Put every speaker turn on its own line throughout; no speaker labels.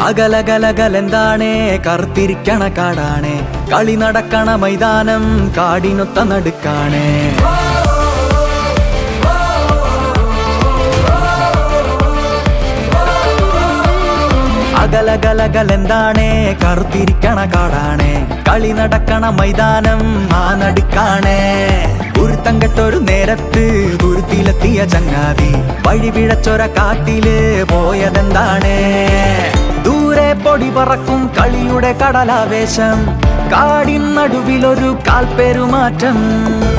അകലകലകലെന്താണേ കറുത്തിരിക്കണ കാടാണേ കളി നടക്കണ മൈതാനം കാടിനൊത്ത നടുക്കാണേ അകലകലകലെന്താണേ കറുത്തിരിക്കണ കാടാണേ കളി നടക്കണ മൈതാനം ആ നടുക്കാണേ ഗുരുത്തം കെട്ടൊരു നേരത്ത് ഗുരുത്തിലെത്തിയ ചങ്ങാതി വഴി പിഴച്ചൊര കാട്ടില് പോയതെന്താണ് ദൂരെ പൊടി പറക്കും കളിയുടെ കടലാവേശം കാടിൻ നടുവിലൊരു കാൽപ്പെരുമാറ്റം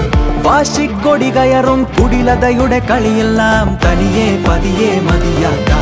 വാശിക്കൊടി കയറും കുടിലതയുടെ കളിയെല്ലാം തനിയെ പതിയെ മതിയാക്കാം